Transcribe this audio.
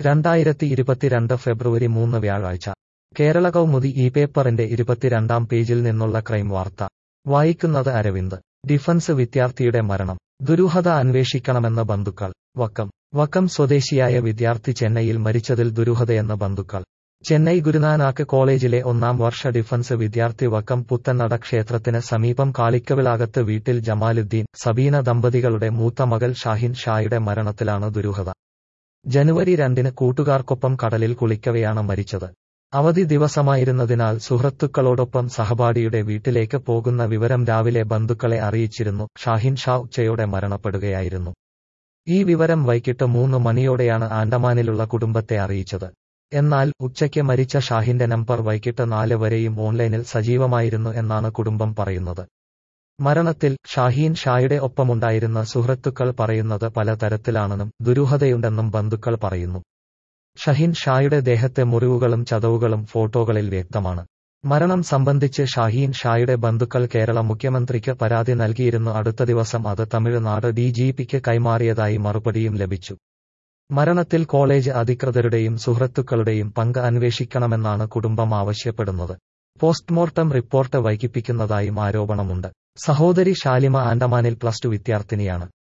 രണ്ടായിരത്തി ഇരുപത്തിരണ്ട് ഫെബ്രുവരി മൂന്ന് വ്യാഴാഴ്ച കേരള കൗമുദി ഈ പേപ്പറിന്റെ ഇരുപത്തിരണ്ടാം പേജിൽ നിന്നുള്ള ക്രൈം വാർത്ത വായിക്കുന്നത് അരവിന്ദ് ഡിഫൻസ് വിദ്യാർത്ഥിയുടെ മരണം ദുരൂഹത അന്വേഷിക്കണമെന്ന് ബന്ധുക്കൾ വക്കം വക്കം സ്വദേശിയായ വിദ്യാർത്ഥി ചെന്നൈയിൽ മരിച്ചതിൽ ദുരൂഹതയെന്ന് ബന്ധുക്കൾ ചെന്നൈ ഗുരുനാനാക്ക് കോളേജിലെ ഒന്നാം വർഷ ഡിഫൻസ് വിദ്യാർത്ഥി വക്കം പുത്തനട ക്ഷേത്രത്തിന് സമീപം കാളിക്കവിളാകത്ത് വീട്ടിൽ ജമാലുദ്ദീൻ സബീന ദമ്പതികളുടെ മൂത്ത മകൾ ഷാഹിൻ ഷായുടെ മരണത്തിലാണ് ദുരൂഹത ജനുവരി രണ്ടിന് കൂട്ടുകാർക്കൊപ്പം കടലിൽ കുളിക്കവെയാണ് മരിച്ചത് അവധി ദിവസമായിരുന്നതിനാൽ സുഹൃത്തുക്കളോടൊപ്പം സഹപാഠിയുടെ വീട്ടിലേക്ക് പോകുന്ന വിവരം രാവിലെ ബന്ധുക്കളെ അറിയിച്ചിരുന്നു ഷാഹിൻ ഷാ ഉച്ചയോടെ മരണപ്പെടുകയായിരുന്നു ഈ വിവരം വൈകിട്ട് മൂന്ന് മണിയോടെയാണ് ആൻഡമാനിലുള്ള കുടുംബത്തെ അറിയിച്ചത് എന്നാൽ ഉച്ചയ്ക്ക് മരിച്ച ഷാഹിന്റെ നമ്പർ വൈകിട്ട് നാല് വരെയും ഓൺലൈനിൽ സജീവമായിരുന്നു എന്നാണ് കുടുംബം പറയുന്നത് മരണത്തിൽ ഷാഹീൻ ഷായുടെ ഒപ്പമുണ്ടായിരുന്ന സുഹൃത്തുക്കൾ പറയുന്നത് പലതരത്തിലാണെന്നും ദുരൂഹതയുണ്ടെന്നും ബന്ധുക്കൾ പറയുന്നു ഷഹീൻ ഷായുടെ ദേഹത്തെ മുറിവുകളും ചതവുകളും ഫോട്ടോകളിൽ വ്യക്തമാണ് മരണം സംബന്ധിച്ച് ഷാഹീൻ ഷായുടെ ബന്ധുക്കൾ കേരള മുഖ്യമന്ത്രിക്ക് പരാതി നൽകിയിരുന്നു അടുത്ത ദിവസം അത് തമിഴ്നാട് ഡി ജി പിക്ക് കൈമാറിയതായി മറുപടിയും ലഭിച്ചു മരണത്തിൽ കോളേജ് അധികൃതരുടെയും സുഹൃത്തുക്കളുടെയും പങ്ക് അന്വേഷിക്കണമെന്നാണ് കുടുംബം ആവശ്യപ്പെടുന്നത് പോസ്റ്റ്മോർട്ടം റിപ്പോർട്ട് വൈകിപ്പിക്കുന്നതായും ആരോപണമുണ്ട് സഹോദരി ഷാലിമ ആൻഡമാനിൽ പ്ലസ് ടു വിദ്യാർത്ഥിനിയാണ്